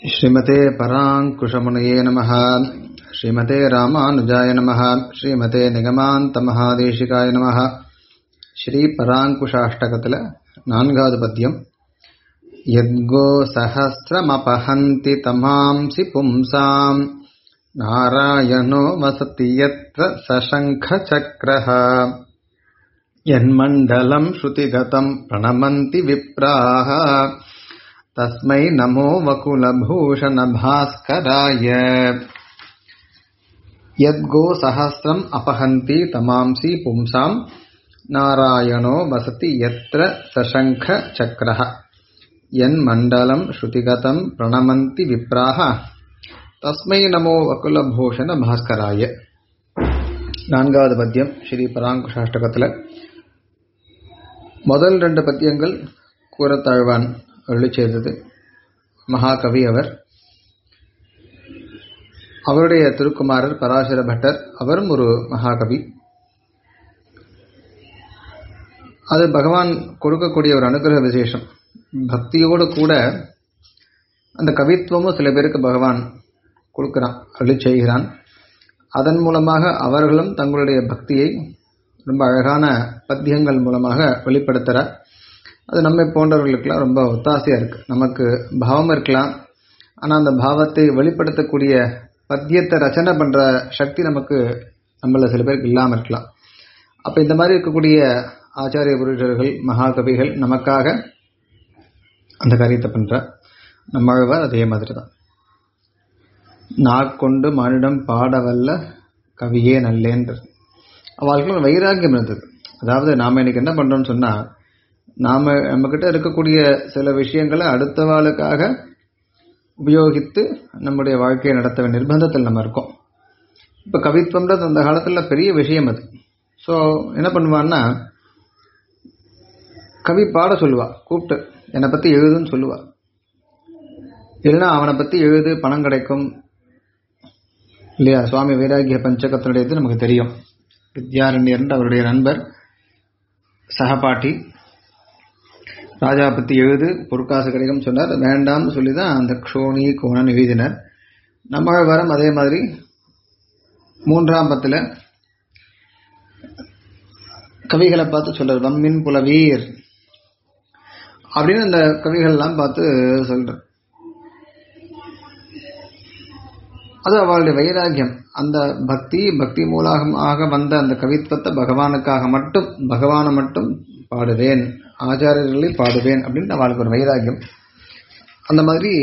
श्रीमते पराङ्कुशमुनये नमः श्रीमते रामानुजाय नमः श्रीमते निगमान्तमहादेशिकाय நமः ஸ்ரீ பராங்குஷாஷ்டகத்தில் நான்காவது பத்தியம் யத்கோ சஹசிரமபஹந்தி தமாம்சி பும்சாம் நாராயணோ வசதி யத்ர சசங்க சக்கரஹ यन्मण्डलम् श्रुतिगतम् प्रणमन्ति विप्राः तस्मै नमो वकुलभूषणभास्कराय यद्गो सहस्रम् अपहन्ति तमांसि पुंसाम् नारायणो वसति यत्र सशङ्ख चक्रः यन्मण्डलम् श्रुतिगतम् प्रणमन्ति विप्राः தஸ்மை நமோ வகுலபூஷண பாஸ்கராய நான்காவது பத்தியம் ஸ்ரீ பராங்குஷாஷ்டகத்தில் முதல் ரெண்டு பத்தியங்கள் கூறத்தாழ்வான் அருளி செய்தது மகாகவி அவர் அவருடைய திருக்குமாரர் பராசர பட்டர் அவரும் ஒரு மகாகவி அது பகவான் கொடுக்கக்கூடிய ஒரு அனுகிரக விசேஷம் பக்தியோடு கூட அந்த கவித்துவமும் சில பேருக்கு பகவான் கொடுக்கிறான் அருளி செய்கிறான் அதன் மூலமாக அவர்களும் தங்களுடைய பக்தியை ரொம்ப அழகான பத்தியங்கள் மூலமாக வெளிப்படுத்துகிறார் அது நம்மை போன்றவர்களுக்கெல்லாம் ரொம்ப ஒத்தாசையாக இருக்குது நமக்கு பாவம் இருக்கலாம் ஆனால் அந்த பாவத்தை வெளிப்படுத்தக்கூடிய பத்தியத்தை ரச்சனை பண்ணுற சக்தி நமக்கு நம்மள சில பேருக்கு இல்லாமல் இருக்கலாம் அப்போ இந்த மாதிரி இருக்கக்கூடிய ஆச்சாரிய புருஷர்கள் மகாகவிகள் நமக்காக அந்த காரியத்தை பண்ணுற நம்மழ்வார் அதே மாதிரி தான் நாக்கொண்டு மானிடம் பாடவல்ல கவியே நல்லேன்றது அவளுக்கு ஒரு வைராக்கியம் இருந்தது அதாவது நாம் இன்னைக்கு என்ன பண்ணுறோம்னு சொன்னால் நாம் நம்மக்கிட்ட இருக்கக்கூடிய சில விஷயங்களை அடுத்தவாளுக்காக உபயோகித்து நம்முடைய வாழ்க்கையை நடத்த வேண்டிய நிர்பந்தத்தில் நம்ம இருக்கோம் இப்போ கவித்துவம்ன்றது அந்த காலத்தில் பெரிய விஷயம் அது ஸோ என்ன பண்ணுவான்னா கவி பாட சொல்லுவா கூப்பிட்டு என்னை பற்றி எழுதுன்னு சொல்லுவா இல்லைன்னா அவனை பற்றி எழுது பணம் கிடைக்கும் இல்லையா சுவாமி வைராகிய பஞ்சகத்தினுடையது நமக்கு தெரியும் வித்யாரண்யர் அவருடைய நண்பர் சகபாட்டி ராஜா பற்றி எழுது பொற்காசு கிடைக்கும் சொன்னார் வேண்டாம்னு சொல்லி தான் அந்த க்ஷோணி கோணன் எழுதினர் நம்ம வரம் அதே மாதிரி மூன்றாம் பத்தில் கவிகளை பார்த்து சொல்றார் வம்மின் புலவீர் அப்படின்னு அந்த கவிகள்லாம் பார்த்து சொல்றார் அது அவளுடைய வைராக்கியம் அந்த பக்தி பக்தி மூலமாக வந்த அந்த கவித்துவத்தை பகவானுக்காக மட்டும் பகவானை மட்டும் பாடுவேன் ஆச்சாரியர்களை பாடுவேன் அப்படின்னு அவளுக்கு ஒரு வைராக்கியம் அந்த மாதிரி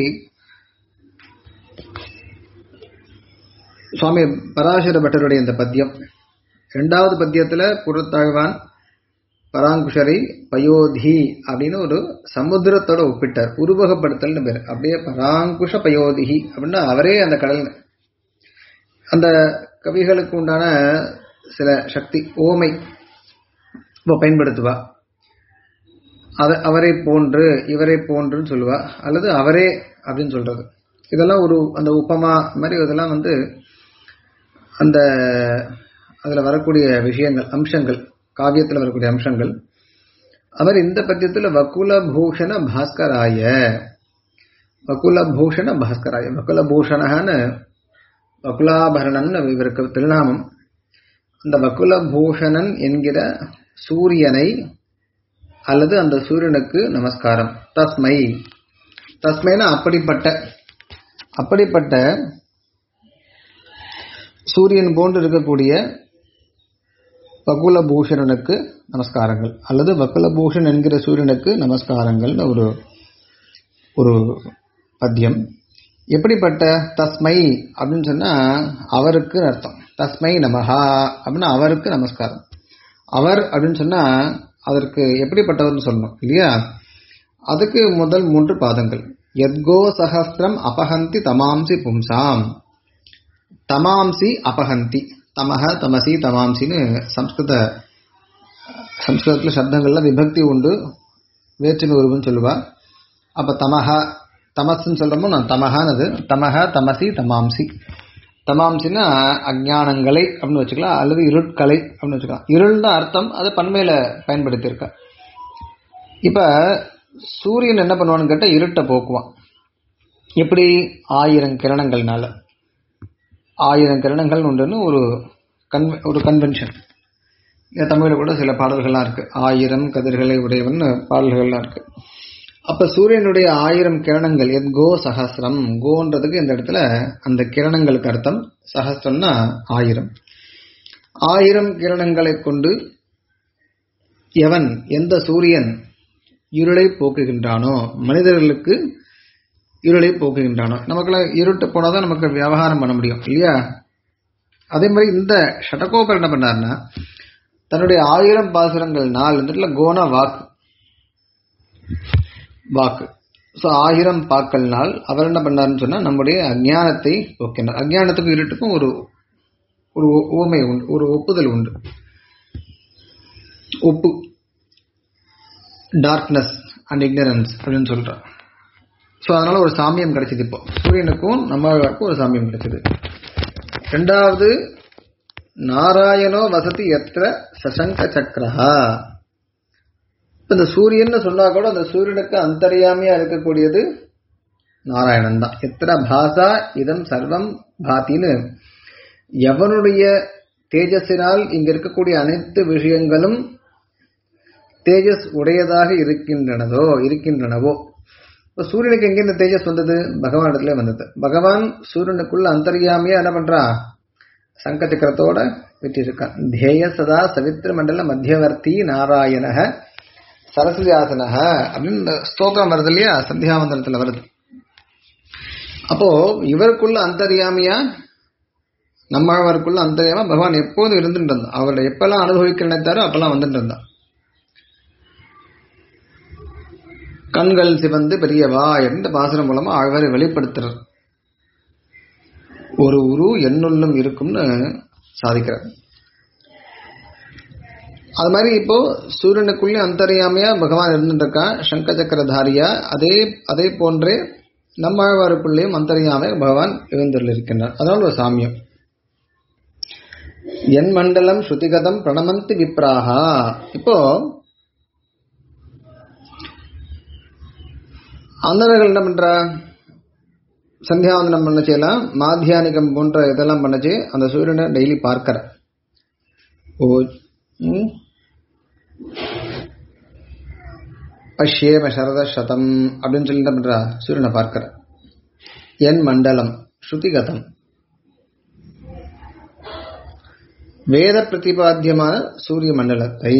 சுவாமி பராசர பட்டருடைய இந்த பத்தியம் ரெண்டாவது பத்தியத்தில் புறத்தாழ்வான் பராங்குஷரை பயோதி அப்படின்னு ஒரு சமுத்திரத்தோட ஒப்பிட்டார் உருவகப்படுத்தல்னு பேர் அப்படியே பராங்குஷ பயோதிகி அப்படின்னா அவரே அந்த கடல் அந்த கவிகளுக்கு உண்டான சில சக்தி ஓமை பயன்படுத்துவா அதை அவரை போன்று இவரை போன்றுன்னு சொல்லுவா அல்லது அவரே அப்படின்னு சொல்றது இதெல்லாம் ஒரு அந்த உப்பமா மாதிரி இதெல்லாம் வந்து அந்த அதில் வரக்கூடிய விஷயங்கள் அம்சங்கள் காவியத்தில் வரக்கூடிய அம்சங்கள் அவர் இந்த பத்தியத்தில் வக்குல பூஷண பாஸ்கராய வக்குல பூஷண பாஸ்கராய வக்குல பூஷணன்னு வகுலாபரணன் இவருக்கு திருநாமம் அந்த வகுல பூஷணன் என்கிற சூரியனை அல்லது அந்த சூரியனுக்கு நமஸ்காரம் தஸ்மை தஸ்மைனா அப்படிப்பட்ட அப்படிப்பட்ட சூரியன் போன்று இருக்கக்கூடிய வகுலபூஷணனுக்கு நமஸ்காரங்கள் அல்லது வகுலபூஷன் என்கிற சூரியனுக்கு நமஸ்காரங்கள்னு ஒரு ஒரு பத்தியம் எப்படிப்பட்ட தஸ்மை அப்படின்னு சொன்னா அவருக்கு அர்த்தம் தஸ்மை நமஹா அப்படின்னா அவருக்கு நமஸ்காரம் அவர் அப்படின்னு சொன்னா அதற்கு எப்படிப்பட்டவர்னு சொல்லணும் இல்லையா அதுக்கு முதல் மூன்று பாதங்கள் எத்கோ சஹசிரம் அபஹந்தி தமாம்சி பும்சாம் தமாம்சி அபஹந்தி தமஹ தமசி தமாம்சின்னு சம்ஸ்கிருத சம்ஸ்கிருதத்தில் சப்தங்கள்ல விபக்தி உண்டு வேற்றுமை உருவன்னு சொல்லுவா அப்ப தமஹ தமஸ்ன்னு சொல்றோமோ நான் தமஹானது தமஹ தமசி தமாம்சி தமாம்சின்னா அஜானங்களை அப்படின்னு வச்சுக்கலாம் அல்லது இருட்கலை அப்படின்னு வச்சுக்கலாம் இருள் தான் அர்த்தம் அதை பண்மையில பயன்படுத்தியிருக்க இப்ப சூரியன் என்ன பண்ணுவான்னு கேட்டால் இருட்டை போக்குவான் எப்படி ஆயிரம் கிரணங்கள்னால ஆயிரம் கிரணங்கள் உண்டுன்னு ஒரு கன் ஒரு கன்வென்ஷன் தமிழில் கூட சில பாடல்கள்லாம் இருக்கு ஆயிரம் கதிர்களை உடையவன் பாடல்கள்லாம் இருக்கு அப்ப சூரியனுடைய ஆயிரம் கிரணங்கள் எத் கோ சஹசிரம் கோன்றதுக்கு இந்த இடத்துல அந்த கிரணங்களுக்கு அர்த்தம் சஹசிரம்னா ஆயிரம் ஆயிரம் கிரணங்களை கொண்டு எவன் எந்த சூரியன் இருளை போக்குகின்றானோ மனிதர்களுக்கு இருளை போக்குகின்றானோ நமக்குள்ள இருட்டு போனாதான் நமக்கு வியாபாரம் பண்ண முடியும் இல்லையா அதே மாதிரி இந்த ஷடகோபர் என்ன பண்ணார்னா தன்னுடைய ஆயிரம் பாசுரங்கள் நாள் இந்த இடத்துல கோனா வாக்கு வாக்கு ஸோ ஆயிரம் பாக்கள் நாள் அவர் என்ன பண்ணாருன்னு சொன்னா நம்முடைய அஜானத்தை போக்கினார் அஜானத்துக்கும் இருட்டுக்கும் ஒரு ஒரு ஓமை உண்டு ஒரு ஒப்புதல் உண்டு ஒப்பு டார்க்னஸ் அண்ட் இக்னரன்ஸ் அப்படின்னு சொல்றான் ஸோ அதனால ஒரு சாமியம் கிடைச்சது இப்போ சூரியனுக்கும் நம்மளுக்கும் ஒரு சாமியம் கிடைச்சது ரெண்டாவது நாராயணோ வசதி எத்திர சசங்க சக்கரஹா இந்த சூரியன் சொன்னா கூட அந்த சூரியனுக்கு அந்தரியாமையா இருக்கக்கூடியது நாராயணன் தான் எத்திர பாசா இதம் சர்வம் பாத்தின்னு எவனுடைய தேஜஸினால் இங்க இருக்கக்கூடிய அனைத்து விஷயங்களும் தேஜஸ் உடையதாக இருக்கின்றனதோ இருக்கின்றனவோ இப்போ சூரியனுக்கு எங்க இந்த தேஜஸ் வந்தது பகவான் இடத்துல வந்தது பகவான் சூரியனுக்குள்ள அந்தரியாமையா என்ன பண்றான் சங்க சக்கரத்தோட விட்டிருக்கான் தேய சதா சவித்திர மண்டல மத்தியவர்த்தி நாராயணக சரஸ்வதியாசனக அப்படின்னு ஸ்தோத்திரம் வருது இல்லையா சந்தியாவந்தனத்துல வருது அப்போ இவருக்குள்ள அந்தரியாமையா நம்மாழ்வாருக்குள்ள அந்தரியாம பகவான் எப்போதும் இருந்துட்டு இருந்தான் அவரை எப்பெல்லாம் அனுபவிக்க நினைத்தாரோ அப்பெல்லாம் வந்துட்டு இருந்தான் கண்கள் சிவந்து பெரியவா என்ற பாசனம் மூலமா ஆழ்வாரை வெளிப்படுத்துறார் ஒரு உரு என்னுள்ளும் இருக்கும்னு சாதிக்கிறார் அது மாதிரி இப்போ சூரியனுக்குள்ளே அந்தரியாமையா பகவான் இருந்துருக்கான் சங்க சக்கரதாரியா அதே அதே போன்றே நம்மாழ்வாருக்குள்ளேயும் அந்தரியாமை பகவான் எழுந்தருள் இருக்கின்றார் அதனால ஒரு சாமியம் என் மண்டலம் ஸ்ருதிகதம் பிரணமந்தி விப்ராகா இப்போ அந்தவர்கள் என்ன பண்றா சந்தியாவந்தனம் பண்ண செய்யலாம் மாத்தியானிகம் போன்ற இதெல்லாம் பண்ணச்சு அந்த சூரியனை டெய்லி பார்க்கிற ஓ ம், பஷ்யேம சரத சதம் அப்படின்னு சொல்லி என்ன பண்றா சூரியனை பார்க்கிற என் மண்டலம் ஸ்ருதிகதம் வேத பிரதிபாத்தியமான சூரிய மண்டலத்தை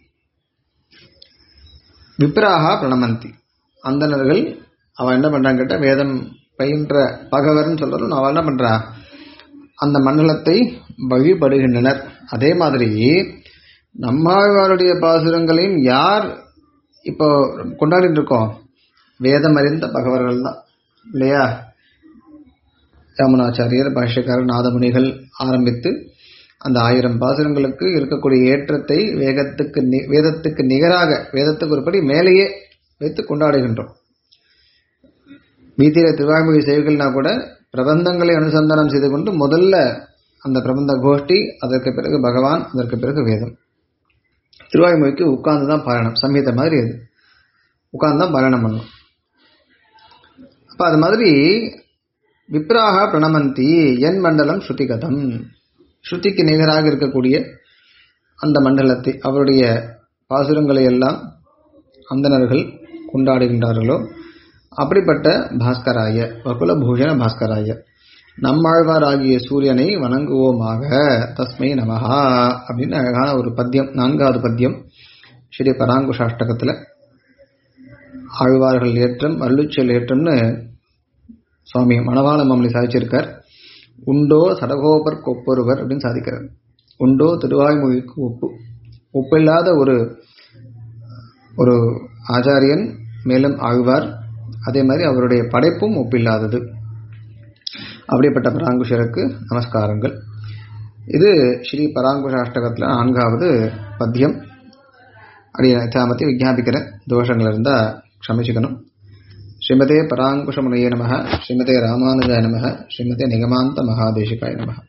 விப்ராகா பிரணமந்தி அந்தணர்கள் அவன் என்ன பண்றான் கேட்ட வேதம் பயின்ற பகவர்னு சொல்றதும் அவன் என்ன பண்றா அந்த மண்டலத்தை வழிபடுகின்றனர் அதே மாதிரி நம்மாழ்வாருடைய பாசுரங்களையும் யார் இப்போ கொண்டாடிட்டு இருக்கோம் வேதம் அறிந்த பகவர்கள் தான் இல்லையா ராமனாச்சாரியர் பாஷ்யக்காரர் நாதமுனிகள் ஆரம்பித்து அந்த ஆயிரம் பாசுரங்களுக்கு இருக்கக்கூடிய ஏற்றத்தை வேகத்துக்கு நி- வேதத்துக்கு நிகராக வேதத்துக்கு ஒருபடி மேலேயே வைத்து கொண்டாடுகின்றோம் வீதியில திருவாய்மொழி செய்கள்னா கூட பிரபந்தங்களை அனுசந்தானம் செய்து கொண்டு முதல்ல அந்த பிரபந்த கோஷ்டி அதற்கு பிறகு பகவான் அதற்கு பிறகு வேதம் திருவாய்மொழிக்கு உட்கார்ந்து தான் பாராயணம் சம்ஹித மாதிரி அது உட்கார்ந்து தான் பாராயணம் பண்ணணும் அப்ப அது மாதிரி விப்ராக பிரணமந்தி என் மண்டலம் ஸ்ருதிகதம் ஸ்ருதிக்கு நிகராக இருக்கக்கூடிய அந்த மண்டலத்தை அவருடைய பாசுரங்களை எல்லாம் அந்தணர்கள் கொண்டாடுகின்றார்களோ அப்படிப்பட்ட பாஸ்கராய வகுல பூஷண பாஸ்கராய நம்மாழ்வார் ஆகிய சூரியனை வணங்குவோமாக தஸ்மை நமஹா அப்படின்னு அழகான ஒரு பத்தியம் நான்காவது பத்தியம் ஸ்ரீ பராங்குஷாஷ்டகத்துல ஆழ்வார்கள் ஏற்றம் அருளுச்சல் ஏற்றம்னு சுவாமி மணவாள மாமலி சாதிச்சிருக்கார் உண்டோ சடகோபர் கொப்பொருவர் அப்படின்னு சாதிக்கிறார் உண்டோ திருவாய்மொழிக்கு ஒப்பு ஒப்பில்லாத ஒரு ஒரு ஆச்சாரியன் மேலும் ஆழ்வார் அதே மாதிரி அவருடைய படைப்பும் ஒப்பில்லாதது அப்படிப்பட்ட பராங்குஷருக்கு நமஸ்காரங்கள் இது ஸ்ரீ பராங்குஷாஷ்டகத்தில் நான்காவது பத்தியம் அடி சாமத்தை விஜாபிக்கிறேன் தோஷங்கள் இருந்தால் க்ஷமிச்சுக்கணும் ஸ்ரீமதே பராங்குஷமுனையே நம ஸ்ரீமதே ராமானுஜாய நம ஸ்ரீமதே நிகமாந்த மகாதேசிகாய நம